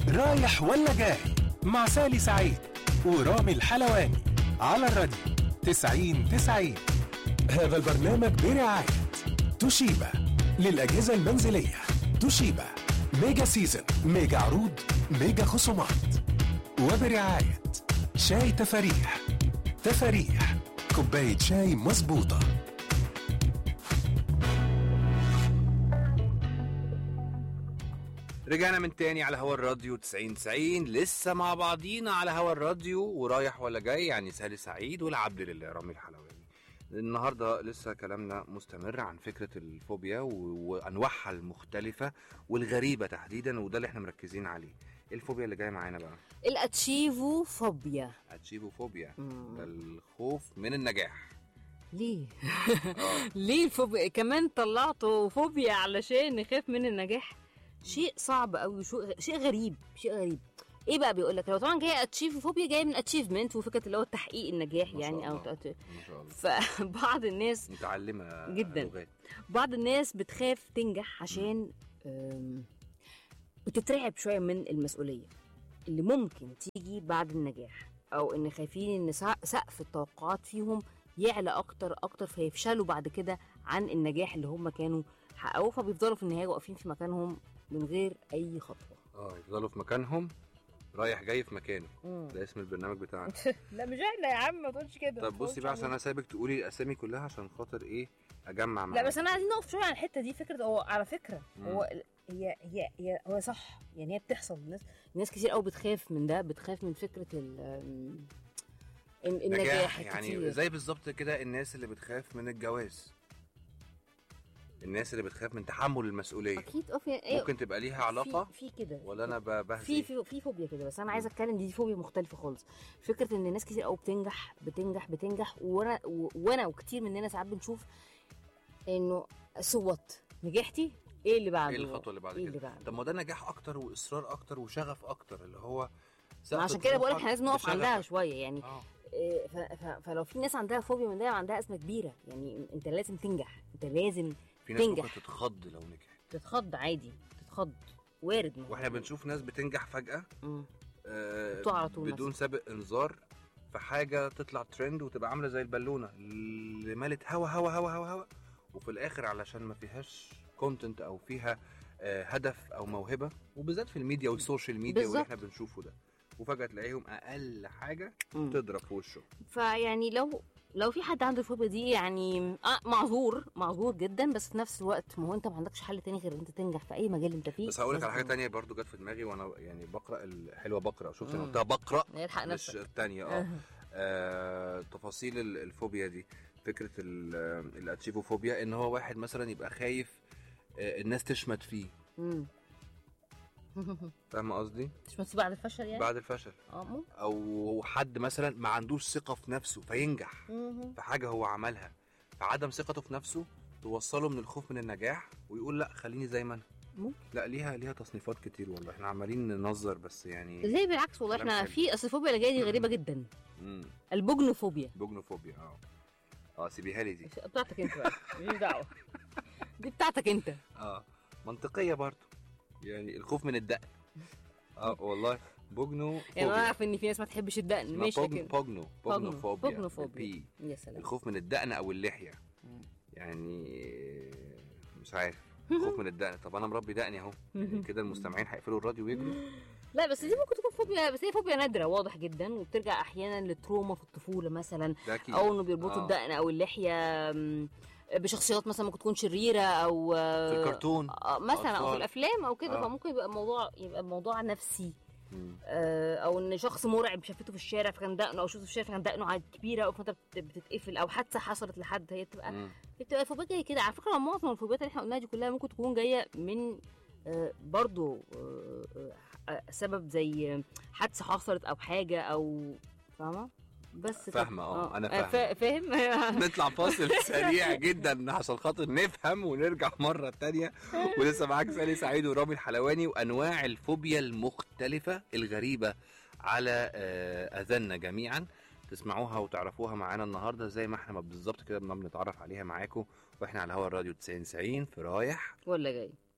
رايح ولا جاي مع سالي سعيد ورامي الحلواني على الراديو 90 90 هذا البرنامج برعاية توشيبا للأجهزة المنزلية توشيبا ميجا سيزن ميجا عروض ميجا خصومات وبرعاية شاي تفاريح تفاريح كوباية شاي مظبوطة رجعنا من تاني على هوا الراديو 90 90 لسه مع بعضينا على هوا الراديو ورايح ولا جاي يعني سالي سعيد والعبد لله رامي الحلواني النهارده لسه كلامنا مستمر عن فكره الفوبيا و- وانواعها المختلفه والغريبه تحديدا وده اللي احنا مركزين عليه إيه الفوبيا اللي جايه معانا بقى الاتشيفو فوبيا هتشيفوا فوبيا مم. ده الخوف من النجاح ليه اه ليه الفوبيا كمان طلعته فوبيا علشان نخاف من النجاح شيء صعب قوي شو شيء غريب شيء غريب ايه بقى بيقول لك هو طبعا جاي اتشيف فوبيا جاي من اتشيفمنت وفكره اللي هو تحقيق النجاح ما شاء يعني او الله. تأت- ما شاء الله فبعض الناس متعلمه جداً. لغات بعض الناس بتخاف تنجح عشان أم، بتترعب شويه من المسؤوليه اللي ممكن تيجي بعد النجاح او ان خايفين ان سق- سقف التوقعات فيهم يعلى اكتر اكتر فيفشلوا بعد كده عن النجاح اللي هم كانوا حققوه فبيفضلوا في النهايه واقفين في مكانهم من غير اي خطوه اه يفضلوا في مكانهم رايح جاي في مكانه ده اسم البرنامج بتاعنا لا مش احنا يا عم ما تقولش كده طب بصي بقى عشان انا سايبك تقولي الاسامي كلها عشان خاطر ايه اجمع معاك لا بس انا عايزين نقف شويه على الحته دي فكره هو على فكره مم. هو ال- هي هي هي هو صح يعني هي بتحصل الناس ناس كتير قوي بتخاف من ده بتخاف من فكره ال ال- النجاح نجاح يعني كتير. زي بالظبط كده الناس اللي بتخاف من الجواز الناس اللي بتخاف من تحمل المسؤوليه اكيد اه في أيوة. ممكن تبقى ليها علاقه في, في كده ولا انا ب- بهزي في في في فوبيا كده بس انا عايزه اتكلم دي, دي فوبيا مختلفه خالص فكره ان ناس كتير قوي بتنجح بتنجح بتنجح وانا و- وانا وكتير مننا ساعات بنشوف انه صوت نجحتي ايه اللي بعده ايه الخطوه اللي بعد ايه اللي كده بعده طب ما ده نجاح اكتر واصرار اكتر وشغف اكتر اللي هو سقف عشان كده بقول لك طموحك احنا لازم نقف بشغفك. عندها شويه يعني اه إيه، ف- ف- فلو في ناس عندها فوبيا من ده عندها ازمه كبيره يعني انت لازم تنجح انت لازم في ناس ممكن تنجح. تتخض لو نجحت تتخض عادي تتخض وارد ما هو- واحنا بنشوف ناس بتنجح فجاه مم. آه، بتقع على طول بدون سابق انذار في حاجه تطلع ترند وتبقى عامله زي البالونه اللي مالت هوا هوا هوا هوا هوا وفي الاخر علشان ما فيهاش كونتنت او فيها آه، هدف او موهبه وبالذات في الميديا والسوشيال ميديا واللي بالظبط. احنا بنشوفه ده وفجاه تلاقيهم اقل حاجه مم. تضرب في وشه فيعني لو لو في حد عنده الفوبيا دي يعني آه معذور معذور جدا بس في نفس الوقت ما هو انت ما عندكش حل تاني غير ان انت تنجح في اي مجال انت فيه بس هقول لك على حاجه لازم- تانية برضو جت في دماغي وانا يعني بقرا الحلوه بقرا شفت انا مم. قلتها بقرا الحق مش نفسك التانية اه آه، تفاصيل ال- الفوبيا دي فكره ال- الاتشيفوفوبيا ان هو واحد مثلا يبقى خايف آه، الناس تشمت فيه مم. فاهم قصدي مش مسؤول بعد الفشل يعني بعد الفشل اه ممكن. او حد مثلا ما عندوش ثقه في نفسه فينجح مم. في حاجه هو عملها فعدم ثقته في نفسه توصله من الخوف من النجاح ويقول لا خليني زي ما انا ممكن. لا ليها ليها تصنيفات كتير والله احنا عمالين ننظر بس يعني زي بالعكس والله كلام احنا حلو. في اصل الفوبيا اللي جايه دي غريبه جدا مم. البوجنوفوبيا بوجنوفوبيا اه اه سيبيها لي دي بتاعتك انت بقى ماليش دعوه دي بتاعتك انت اه منطقيه برضو يعني الخوف من الدقن اه والله بوجنو يعني انا اعرف ان في ناس ما تحبش الدقن ماشي لكن بوجنو بوجنوفوبيا بوجنوفوبيا بالبي. يا سلام الخوف من الدقن او اللحيه يعني مش عارف الخوف من الدقن طب انا مربي دقني اهو يعني كده المستمعين هيقفلوا الراديو ويجروا لا بس دي ممكن تكون فوبيا بس هي فوبيا نادره واضح جدا وبترجع احيانا لتروما في الطفوله مثلا ده اكيد او انه بيربطوا آه. الدقن او اللحيه م، بشخصيات مثلا ممكن تكون شريره او في الكرتون آه، مثلا او أطفال. في الافلام او كده آه. فممكن يبقى الموضوع يبقى موضوع نفسي مم. آه، او ان شخص مرعب شافته في الشارع فكان دقنه او شفته في الشارع فكان دقنه عاد كبيره او فانت بت- بتتقفل او حادثه حصلت لحد هي بتبقى مم. هي بتبقى الفوبيا جايه كده على فكره معظم الفوبيات اللي احنا قلناها دي كلها ممكن تكون جايه من آه، برضو آه، آه، سبب زي حادثه حصلت او حاجه او فاهمه بس كده. فاهمة، آه، أنا آه، فا- فاهم نطلع فاصل سريع جدا عشان خاطر نفهم ونرجع مرة تانية ولسه معاك سالي سعيد ورامي الحلواني وأنواع الفوبيا المختلفة الغريبة على آه، أذاننا جميعا تسمعوها وتعرفوها معانا النهارده زي ما احنا بالظبط كده ما بنتعرف عليها معاكم واحنا على هوا الراديو 90 90 في رايح ولا جاي